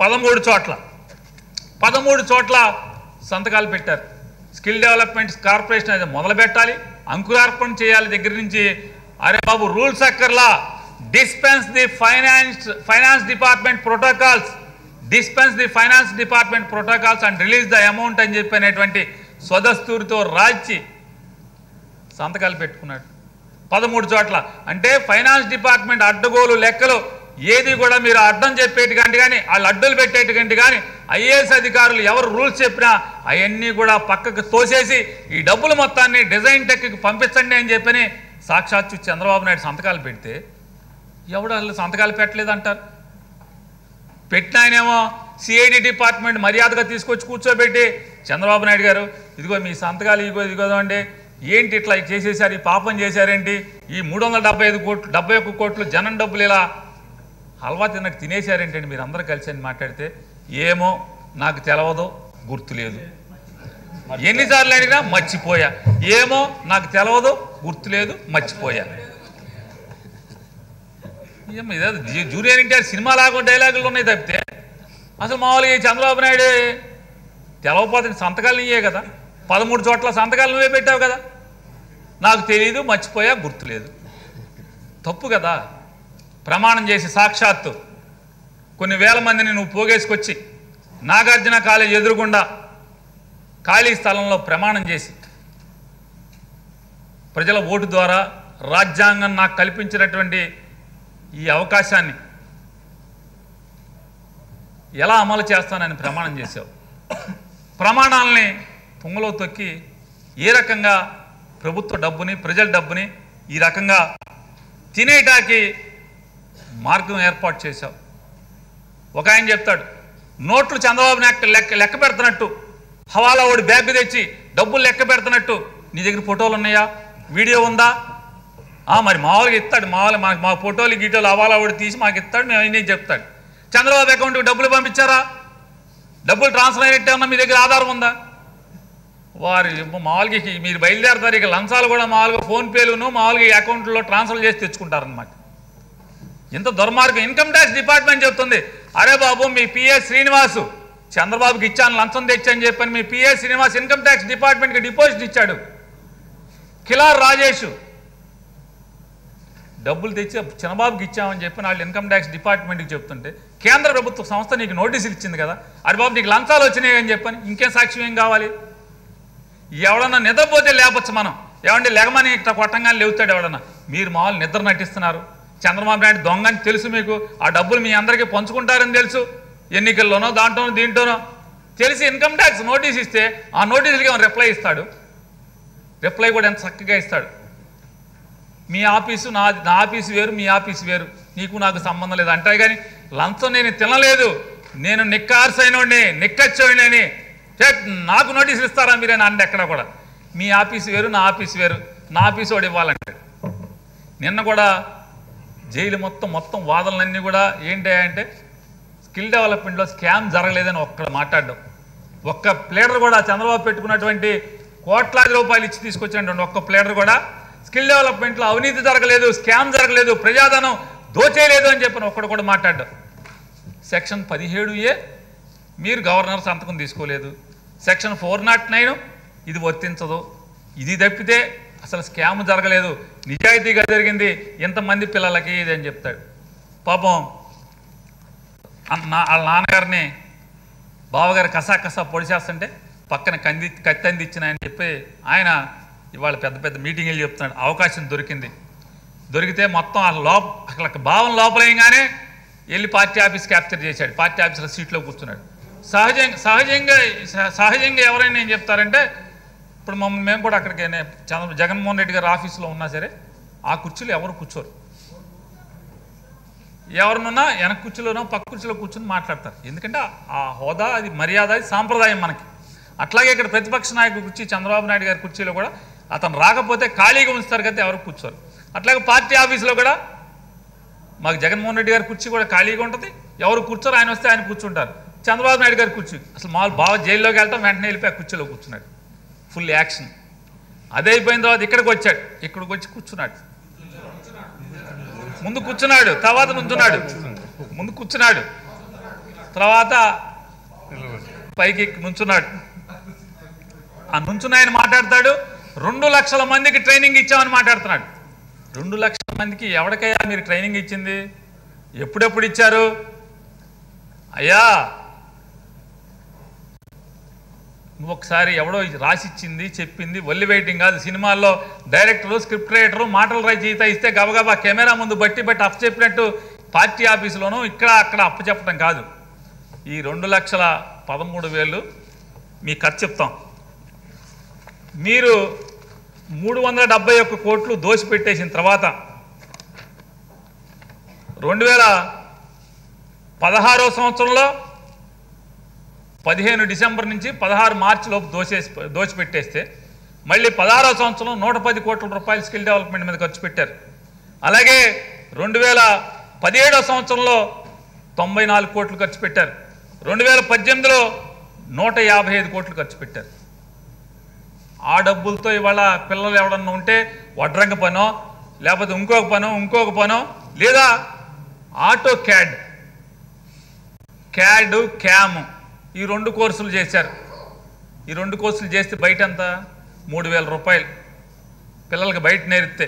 పదమూడు చోట్ల పదమూడు చోట్ల సంతకాలు పెట్టారు స్కిల్ డెవలప్మెంట్ కార్పొరేషన్ అది మొదలు పెట్టాలి అంకురార్పణ చేయాలి దగ్గర నుంచి అరే బాబు రూల్స్ అక్కర్లా dispense the finance finance department protocols dispense the finance department protocols and release the amount అని చెప్పినటువంటి స్వదస్తూరితో రాల్చి సంతకాలు పెట్టుకున్నాడు పదమూడు చోట్ల అంటే ఫైనాన్స్ డిపార్ట్మెంట్ అడ్డగోలు లెక్కలు ఏది కూడా మీరు అడ్డం చెప్పేటికంటి కానీ వాళ్ళు అడ్డులు పెట్టేటికంటి కానీ ఐఏఎస్ అధికారులు ఎవరు రూల్స్ చెప్పినా అవన్నీ కూడా పక్కకు తోసేసి ఈ డబ్బులు మొత్తాన్ని డిజైన్ టెక్కి పంపించండి అని చెప్పని సాక్షాత్తు చంద్రబాబు నాయుడు సంతకాలు పెడితే ఎవడు అసలు సంతకాలు పెట్టలేదంటారు పెట్టిన ఆయనేమో సిఐడి డిపార్ట్మెంట్ మర్యాదగా తీసుకొచ్చి కూర్చోబెట్టి చంద్రబాబు నాయుడు గారు ఇదిగో మీ సంతకాలు ఇదిగో ఇదిగో అండి ఏంటి ఇట్లా చేసేసారు ఈ పాపం చేశారేంటి ఈ మూడు వందల డెబ్బై ఐదు కోట్లు డెబ్బై ఒక్క కోట్లు జనం డబ్బులు ఇలా హల్వా తిన్నట్టు తినేశారేంటండి మీరు అందరూ కలిసి అని మాట్లాడితే ఏమో నాకు తెలవదు గుర్తులేదు ఎన్నిసార్లు అడిగినా మర్చిపోయా ఏమో నాకు తెలవదు గుర్తులేదు మర్చిపోయా ఏం ఇదే జూ- జూనియర్ ఎన్టీఆర్ సినిమా లాగా డైలాగులు ఉన్నాయి తప్పితే అసలు మామూలుగా ఈ చంద్రబాబు నాయుడు తెలవపోతే సంతకాలు నీయే కదా పదమూడు చోట్ల సంతకాలు నువ్వే పెట్టావు కదా నాకు తెలియదు మర్చిపోయా గుర్తులేదు తప్పు కదా ప్రమాణం చేసి సాక్షాత్తు కొన్ని వేల మందిని నువ్వు పోగేసుకొచ్చి నాగార్జున కాలేజ్ ఎదురుగుండా ఖాళీ స్థలంలో ప్రమాణం చేసి ప్రజల ఓటు ద్వారా రాజ్యాంగం నాకు కల్పించినటువంటి ఈ అవకాశాన్ని ఎలా అమలు చేస్తానని ప్రమాణం చేశావు ప్రమాణాలని పొంగలో తొక్కి ఏ రకంగా ప్రభుత్వ డబ్బుని ప్రజల డబ్బుని ఈ రకంగా తినేటాకి మార్గం ఏర్పాటు చేశావు ఒక ఆయన చెప్తాడు నోట్లు చంద్రబాబు నాయుడు లెక్క లెక్క పెడుతున్నట్టు హవాలా ఓడి బ్యాగ్ తెచ్చి డబ్బులు లెక్క పెడుతున్నట్టు నీ దగ్గర ఫోటోలు ఉన్నాయా వీడియో ఉందా ఆ, మరి మామూలుగా ఇస్తాడు మామూలుగా మనకి మా ఫోటోలు గీటోలు హవాలా ఓడి తీసి మాకు ఇస్తాడు మేము అన్నీ చెప్తాడు చంద్రబాబు అకౌంట్కి డబ్బులు పంపించారా డబ్బులు ట్రాన్స్ఫర్ అయినట్టే ఉన్నా మీ దగ్గర ఆధారం ఉందా వారి మామూలుగా ఇక మీరు బయలుదేరతారు ఇక లంచాలు కూడా మామూలుగా ఫోన్పేలును మామూలుగా ఈ అకౌంట్లో ట్రాన్స్ఫర్ చేసి తెచ్చుకుంటారనమాట ఇంత దుర్మార్గం ఇన్కమ్ ట్యాక్స్ డిపార్ట్మెంట్ చెప్తుంది అరే బాబు మీ పిఎస్ శ్రీనివాసు చంద్రబాబుకి ఇచ్చాను లంచం తెచ్చని చెప్పని మీ పిఎస్ శ్రీనివాస్ ఇన్కమ్ ట్యాక్స్ డిపార్ట్మెంట్కి డిపాజిట్ ఇచ్చాడు కిలార్ రాజేష్ డబ్బులు తెచ్చి చిన్నబాబుకి ఇచ్చామని చెప్పి వాళ్ళు ఇన్కమ్ ట్యాక్స్ డిపార్ట్మెంట్కి చెప్తుంటే కేంద్ర ప్రభుత్వ సంస్థ నీకు నోటీసులు ఇచ్చింది కదా అరే బాబు నీకు లంచాలు వచ్చినాయి అని చెప్పని ఇంకేం సాక్ష్యం ఏం కావాలి ఎవడన్నా నిద్రపోతే లేపచ్చు మనం ఏమంటే లెగమని ఇట్లా కొట్టంగానే లేవుతాడు ఎవడన్నా మీరు మామూలు నిద్ర నటిస్తున్నారు చంద్రబాబు నాయుడు దొంగ అని తెలుసు మీకు ఆ డబ్బులు మీ అందరికీ పంచుకుంటారని తెలుసు ఎన్నికల్లోనో దాంట్లోనో దీంట్లోనో తెలిసి ఇన్కమ్ ట్యాక్స్ నోటీస్ ఇస్తే ఆ నోటీసులకి ఏమైనా రిప్లై ఇస్తాడు రిప్లై కూడా ఎంత చక్కగా ఇస్తాడు మీ ఆఫీసు నా నా ఆఫీసు వేరు మీ ఆఫీసు వేరు నీకు నాకు సంబంధం లేదు అంటే కానీ లంచం నేను తినలేదు నేను నిక్కార్సైనోడిని నిక్కచ్చోడిని నాకు నోటీసులు ఇస్తారా మీరైనా అంటే ఎక్కడ కూడా మీ ఆఫీసు వేరు నా ఆఫీసు వేరు నా ఆఫీసు వాడు ఇవ్వాలంటే నిన్న కూడా జైలు మొత్తం మొత్తం వాదనలన్నీ కూడా ఏంటి అంటే స్కిల్ డెవలప్మెంట్లో స్కామ్ జరగలేదని ఒక్కడ మాట్లాడడం ఒక్క ప్లేడర్ కూడా చంద్రబాబు పెట్టుకున్నటువంటి కోట్లాది రూపాయలు ఇచ్చి తీసుకొచ్చినటువంటి ఒక్క ప్లేడర్ కూడా స్కిల్ డెవలప్మెంట్లో అవినీతి జరగలేదు స్కామ్ జరగలేదు ప్రజాధనం దోచేయలేదు అని చెప్పిన ఒక్కడు కూడా మాట్లాడ్డాం సెక్షన్ పదిహేడు ఏ మీరు గవర్నర్ సంతకం తీసుకోలేదు సెక్షన్ ఫోర్ నాట్ నైన్ ఇది వర్తించదు ఇది తప్పితే అసలు స్కామ్ జరగలేదు నిజాయితీగా జరిగింది ఇంతమంది పిల్లలకి ఇది అని చెప్తాడు పాపం అన్న- నా వాళ్ళ నాన్నగారిని బావగారు కసా కసా పొడిచేస్తుంటే పక్కన కంది కత్తి అందించిన అని చెప్పి ఆయన ఇవాళ పెద్ద పెద్ద మీటింగ్లు చెప్తున్నాడు అవకాశం దొరికింది దొరికితే మొత్తం ఆ లోప అక్కడ భావం లోపలేయంగానే వెళ్ళి పార్టీ ఆఫీస్ క్యాప్చర్ చేశాడు పార్టీ ఆఫీసులో సీట్లో కూర్చున్నాడు సహజంగా సహజంగా సహ- సహజంగా ఎవరైనా ఏం చెప్తారంటే ఇప్పుడు మమ్మల్ని మేము కూడా అక్కడికి నే- చంద్ర జగన్మోహన్ రెడ్డి గారి ఆఫీసులో ఉన్నా సరే ఆ కుర్చీలో ఎవరు కూర్చోరు ఎవరినున్నా వెనక కుర్చీలోనో పక్క కుర్చీలో కూర్చొని మాట్లాడతారు ఎందుకంటే ఆ హోదా అది మర్యాద అది సాంప్రదాయం మనకి అట్లాగే ఇక్కడ ప్రతిపక్ష నాయకుడి కుర్చీ చంద్రబాబు నాయుడు గారి కుర్చీలో కూడా అతను రాకపోతే ఖాళీగా ఉంచుతారు కదా ఎవరు కూర్చోరు అట్లాగే పార్టీ ఆఫీసులో కూడా మాకు జగన్మోహన్ రెడ్డి గారి కుర్చీ కూడా ఖాళీగా ఉంటుంది ఎవరు కూర్చోరు ఆయన వస్తే ఆయన కూర్చుంటారు చంద్రబాబు నాయుడు గారి కుర్చీ అసలు మామూలు బాగా జైల్లోకి వెళ్తాం వెంటనే వెళ్ళిపోయి ఆ కుర్చీలో కూర్చున్నాడు ఫుల్ యాక్షన్ అదే అయిపోయిన తర్వాత ఇక్కడికి వచ్చాడు ఇక్కడికి వచ్చి కూర్చున్నాడు ముందు కూర్చున్నాడు తర్వాత నుంచున్నాడు ముందు కూర్చున్నాడు తర్వాత పైకి నుంచున్నాడు ఆ నుంచున్న ఆయన మాట్లాడతాడు రెండు లక్షల మందికి ట్రైనింగ్ ఇచ్చామని మాట్లాడుతున్నాడు రెండు లక్షల మందికి ఎవరికయ్యా మీరు ట్రైనింగ్ ఇచ్చింది ఎప్పుడెప్పుడు ఇచ్చారు అయ్యా నువ్వు ఒకసారి ఎవడో రాసిచ్చింది చెప్పింది ఒల్లి వెయిటింగ్ కాదు సినిమాల్లో డైరెక్టరు స్క్రిప్ట్ రైటరు మాటలు రచయిత ఇస్తే గబగబా కెమెరా ముందు బట్టి బట్టి అప్పు చెప్పినట్టు పార్టీ ఆఫీసులోనూ ఇక్కడ అక్కడ అప్పు చెప్పడం కాదు ఈ రెండు లక్షల పదమూడు వేలు మీ ఖర్చు చెప్తాం మీరు మూడు వందల డెబ్బై ఒక్క కోట్లు దోసిపెట్టేసిన తర్వాత రెండు వేల పదహారో సంవత్సరంలో పదిహేను డిసెంబర్ నుంచి పదహారు మార్చి లోపు దోచేసి దోచిపెట్టేస్తే మళ్ళీ పదహారో సంవత్సరం నూట పది కోట్ల రూపాయలు స్కిల్ డెవలప్మెంట్ మీద ఖర్చు పెట్టారు అలాగే రెండు వేల పదిహేడో సంవత్సరంలో తొంభై నాలుగు కోట్లు ఖర్చు పెట్టారు రెండు వేల పద్దెనిమిదిలో నూట యాభై ఐదు కోట్లు ఖర్చు పెట్టారు ఆ డబ్బులతో ఇవాళ పిల్లలు ఎవడన్నా ఉంటే వడ్రంగ పనో లేకపోతే ఇంకొక పనో ఇంకొక పనో లేదా ఆటో క్యాడ్ క్యాడ్ క్యామ్ ఈ రెండు కోర్సులు చేశారు ఈ రెండు కోర్సులు చేస్తే బయట ఎంత మూడు వేల రూపాయలు పిల్లలకి బయట నేరిస్తే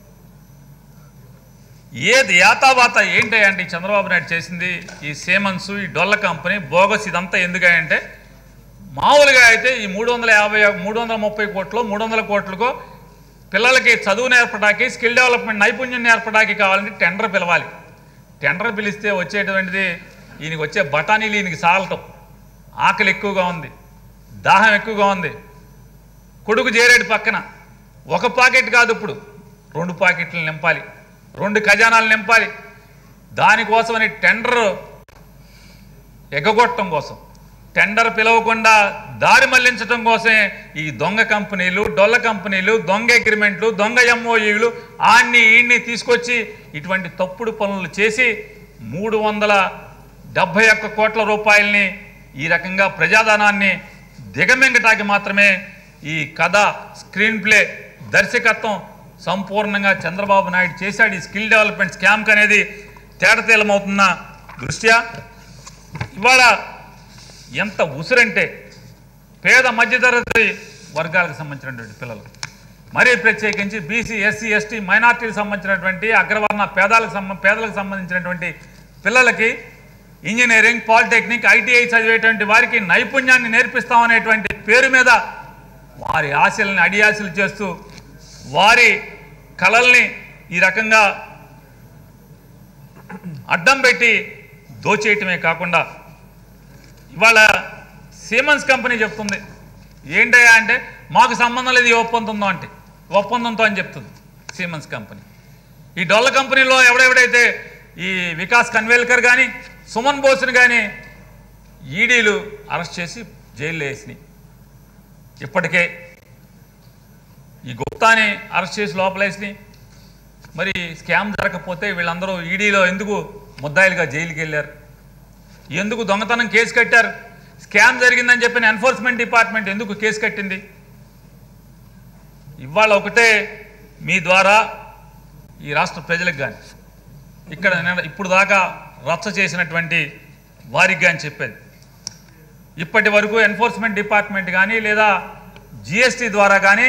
ఏది యాతావాత ఏంటంటే ఈ చంద్రబాబు నాయుడు చేసింది ఈ సేమన్స్ ఈ డొల్ల కంపెనీ బోగస్ ఇదంతా ఎందుకంటే మామూలుగా అయితే ఈ మూడు వందల యాభై మూడు వందల ముప్పై కోట్లు మూడు వందల కోట్లకో పిల్లలకి చదువు నేర్పడానికి స్కిల్ డెవలప్మెంట్ నైపుణ్యం నేర్పడానికి కావాలంటే టెండర్ పిలవాలి టెండర్ పిలిస్తే వచ్చేటువంటిది ఈయనకి వచ్చే బఠానీలు ఈయనకి సాలటం ఆకలి ఎక్కువగా ఉంది దాహం ఎక్కువగా ఉంది కొడుకు చేరేడు పక్కన ఒక పాకెట్ కాదు ఇప్పుడు రెండు పాకెట్లు నింపాలి రెండు ఖజానాలు నింపాలి దానికోసమని టెండర్ ఎగ్గొట్టడం కోసం టెండర్ పిలవకుండా దారి మళ్లించడం కోసమే ఈ దొంగ కంపెనీలు డొల్ల కంపెనీలు దొంగ అగ్రిమెంట్లు దొంగ ఎంఓఈలు ఆన్ని ఈన్ని తీసుకొచ్చి ఇటువంటి తప్పుడు పనులు చేసి మూడు వందల డెబ్భై ఒక్క కోట్ల రూపాయలని ఈ రకంగా ప్రజాధనాన్ని దిగమింగటానికి మాత్రమే ఈ కథ స్క్రీన్ ప్లే దర్శకత్వం సంపూర్ణంగా చంద్రబాబు నాయుడు చేశాడు ఈ స్కిల్ డెవలప్మెంట్ స్కామ్కి అనేది తేటతీలమవుతున్న దృష్ట్యా ఇవాళ ఎంత ఉసురంటే పేద మధ్యతరగతి వర్గాలకు సంబంధించినటువంటి పిల్లలు మరీ ప్రత్యేకించి బీసీ ఎస్సీ ఎస్టీ మైనార్టీలకు సంబంధించినటువంటి అగ్రవర్ణ పేదాలకు సంబ పేదలకు సంబంధించినటువంటి పిల్లలకి ఇంజనీరింగ్ పాలిటెక్నిక్ ఐటీఐ చదివేటువంటి వారికి నైపుణ్యాన్ని నేర్పిస్తామనేటువంటి పేరు మీద వారి ఆశల్ని అడియాశలు చేస్తూ వారి కళల్ని ఈ రకంగా అడ్డం పెట్టి దోచేయటమే కాకుండా ఇవాళ సీమన్స్ కంపెనీ చెప్తుంది ఏంటయ్యా అంటే మాకు సంబంధం లేదు ఈ ఒప్పందంతో అంటే ఒప్పందంతో అని చెప్తుంది సీమన్స్ కంపెనీ ఈ డొల్ల కంపెనీలో ఎవడెవడైతే ఈ వికాస్ కన్వేల్కర్ కానీ సుమన్ బోస్ని కానీ ఈడీలు అరెస్ట్ చేసి జైల్లో వేసినాయి ఇప్పటికే ఈ గుప్తాని అరెస్ట్ చేసి లోపలేసినాయి మరి స్కామ్ జరగకపోతే వీళ్ళందరూ ఈడీలో ఎందుకు ముద్దాయిలుగా జైలుకి వెళ్ళారు ఎందుకు దొంగతనం కేసు కట్టారు స్కామ్ జరిగిందని చెప్పిన ఎన్ఫోర్స్మెంట్ డిపార్ట్మెంట్ ఎందుకు కేసు కట్టింది ఇవాళ ఒకటే మీ ద్వారా ఈ రాష్ట్ర ప్రజలకు కానీ ఇక్కడ నేను ఇప్పుడు దాకా రచ్చ చేసినటువంటి వారికి కానీ చెప్పేది ఇప్పటి వరకు ఎన్ఫోర్స్మెంట్ డిపార్ట్మెంట్ కానీ లేదా జిఎస్టీ ద్వారా కానీ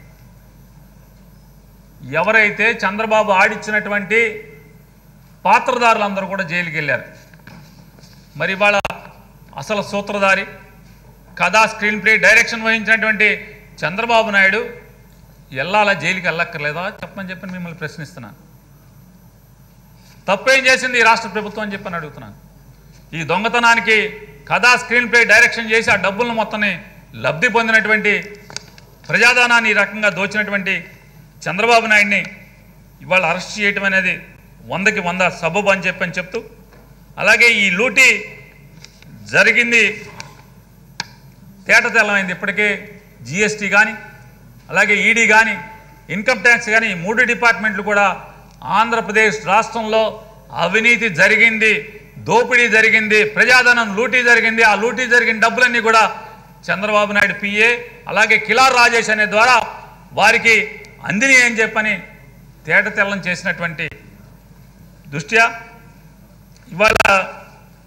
ఎవరైతే చంద్రబాబు ఆడిచ్చినటువంటి పాత్రదారులందరూ కూడా జైలుకి వెళ్ళారు మరి ఇవాళ అసలు సూత్రధారి కథా స్క్రీన్ ప్లే డైరెక్షన్ వహించినటువంటి చంద్రబాబు నాయుడు వెళ్ళాలా జైలుకి వెళ్ళక్కర్లేదా చెప్పని చెప్పని మిమ్మల్ని ప్రశ్నిస్తున్నాను తప్పేం చేసింది ఈ రాష్ట్ర ప్రభుత్వం అని చెప్పని అడుగుతున్నాను ఈ దొంగతనానికి కథా స్క్రీన్ ప్లే డైరెక్షన్ చేసి ఆ డబ్బులను మొత్తాన్ని లబ్ధి పొందినటువంటి ప్రజాదానాన్ని ఈ రకంగా దోచినటువంటి చంద్రబాబు నాయుడిని ఇవాళ అరెస్ట్ చేయటం అనేది వందకి వంద సబబు అని చెప్పని చెప్తూ అలాగే ఈ లూటీ జరిగింది తేట తెల్లమైంది ఇప్పటికే జిఎస్టీ కానీ అలాగే ఈడీ కానీ ఇన్కమ్ ట్యాక్స్ కానీ ఈ మూడు డిపార్ట్మెంట్లు కూడా ఆంధ్రప్రదేశ్ రాష్ట్రంలో అవినీతి జరిగింది దోపిడీ జరిగింది ప్రజాధనం లూటీ జరిగింది ఆ లూటీ జరిగిన డబ్బులన్నీ కూడా చంద్రబాబు నాయుడు పిఏ అలాగే కిలార్ రాజేష్ అనే ద్వారా వారికి అందిని అని చెప్పని తేట తెల్లం చేసినటువంటి దృష్ట్యా ఇవాళ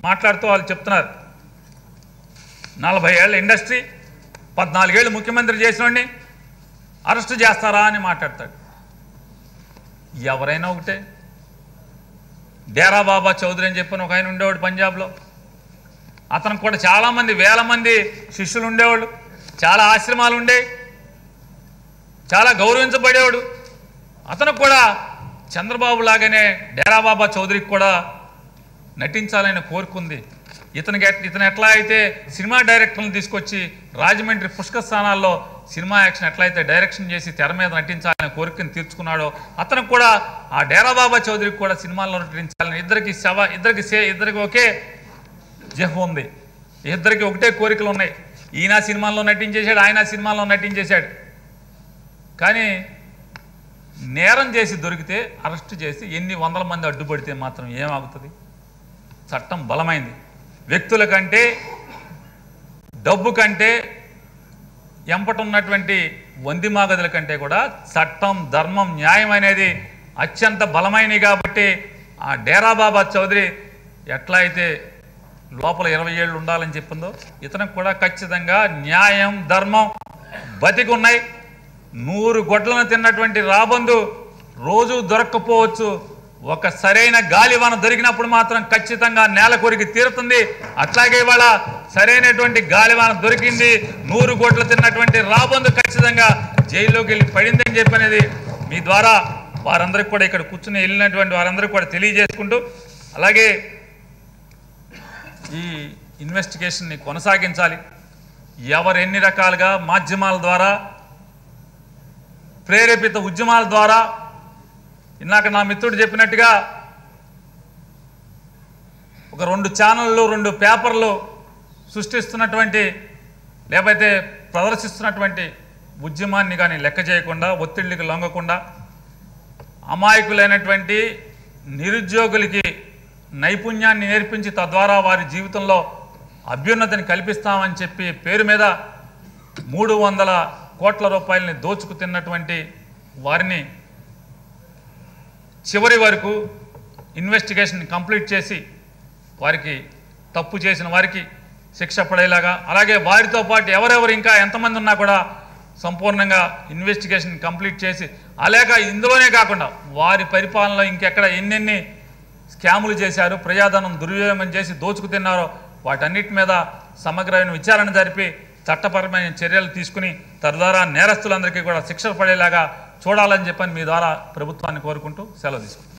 మాట్లాడుతూ వాళ్ళు చెప్తున్నారు నలభై ఏళ్ళ ఇండస్ట్రీ పద్నాలుగేళ్ళు ముఖ్యమంత్రి చేసినోడిని అరెస్ట్ చేస్తారా అని మాట్లాడతాడు ఎవరైనా ఒకటే డేరా బాబా చౌదరి అని చెప్పిన ఒక ఆయన ఉండేవాడు పంజాబ్లో అతనికి కూడా చాలామంది వేల మంది శిష్యులు ఉండేవాళ్ళు చాలా ఆశ్రమాలు ఉండే చాలా గౌరవించబడేవాడు అతను కూడా చంద్రబాబు లాగానే డేరా బాబా చౌదరికి కూడా నటించాలని కోరుకుంది ఇతనికి ఎట్- ఇతను ఎట్లా అయితే సినిమా డైరెక్టర్లను తీసుకొచ్చి రాజమండ్రి పుష్కర స్థానాల్లో సినిమా యాక్షన్ ఎట్లా అయితే డైరెక్షన్ చేసి తెర మీద నటించాలని కోరికను తీర్చుకున్నాడో అతనికి కూడా ఆ డేరా బాబా చౌదరికి కూడా సినిమాల్లో నటించాలని ఇద్దరికి శవ ఇద్దరికి సే ఇద్దరికి ఒకే జహ్ ఉంది ఇద్దరికి ఒకటే కోరికలు ఉన్నాయి ఈయన సినిమాల్లో నటించేశాడు ఆయన సినిమాల్లో నటించేశాడు కానీ నేరం చేసి దొరికితే అరెస్ట్ చేసి ఎన్ని వందల మంది అడ్డుపడితే మాత్రం ఏమాగుతుంది చట్టం బలమైంది వ్యక్తుల కంటే డబ్బు కంటే ఎంపటున్నటువంటి వందిమాగదుల కంటే కూడా చట్టం ధర్మం న్యాయం అనేది అత్యంత బలమైనవి కాబట్టి ఆ డేరా బాబా చౌదరి ఎట్లా అయితే లోపల ఇరవై ఏళ్ళు ఉండాలని చెప్పిందో ఇతనికి కూడా ఖచ్చితంగా న్యాయం ధర్మం బతికి ఉన్నాయి నూరు గొడ్లను తిన్నటువంటి రాబందు రోజు దొరక్కపోవచ్చు ఒక సరైన గాలివాన దొరికినప్పుడు మాత్రం ఖచ్చితంగా నేల కొరికి తీరుతుంది అట్లాగే ఇవాళ సరైనటువంటి గాలివాన దొరికింది నూరు గోట్లు తిన్నటువంటి రాబందు ఖచ్చితంగా జైల్లోకి వెళ్ళి పడింది అని చెప్పనేది మీ ద్వారా వారందరికీ కూడా ఇక్కడ కూర్చుని వెళ్ళినటువంటి వారందరికీ కూడా తెలియజేసుకుంటూ అలాగే ఈ ఇన్వెస్టిగేషన్ని కొనసాగించాలి ఎవరు ఎన్ని రకాలుగా మాధ్యమాల ద్వారా ప్రేరేపిత ఉద్యమాల ద్వారా ఇందాక నా మిత్రుడు చెప్పినట్టుగా ఒక రెండు ఛానళ్ళు రెండు పేపర్లు సృష్టిస్తున్నటువంటి లేకపోతే ప్రదర్శిస్తున్నటువంటి ఉద్యమాన్ని కానీ లెక్క చేయకుండా ఒత్తిళ్ళకి లొంగకుండా అమాయకులైనటువంటి నిరుద్యోగులకి నైపుణ్యాన్ని నేర్పించి తద్వారా వారి జీవితంలో అభ్యున్నతిని కల్పిస్తామని చెప్పి పేరు మీద మూడు వందల కోట్ల రూపాయలని దోచుకు తిన్నటువంటి వారిని చివరి వరకు ఇన్వెస్టిగేషన్ కంప్లీట్ చేసి వారికి తప్పు చేసిన వారికి శిక్ష పడేలాగా అలాగే వారితో పాటు ఎవరెవరు ఇంకా ఎంతమంది ఉన్నా కూడా సంపూర్ణంగా ఇన్వెస్టిగేషన్ కంప్లీట్ చేసి అలాగ ఇందులోనే కాకుండా వారి పరిపాలనలో ఇంకెక్కడ ఎన్నెన్ని స్కాములు చేశారు ప్రజాధనం దుర్వినియోగం చేసి దోచుకు తిన్నారో వాటన్నిటి మీద సమగ్రమైన విచారణ జరిపి చట్టపరమైన చర్యలు తీసుకుని తద్వారా నేరస్తులందరికీ కూడా శిక్ష పడేలాగా చూడాలని చెప్పని మీ ద్వారా ప్రభుత్వాన్ని కోరుకుంటూ సెలవు తీసుకుంటాం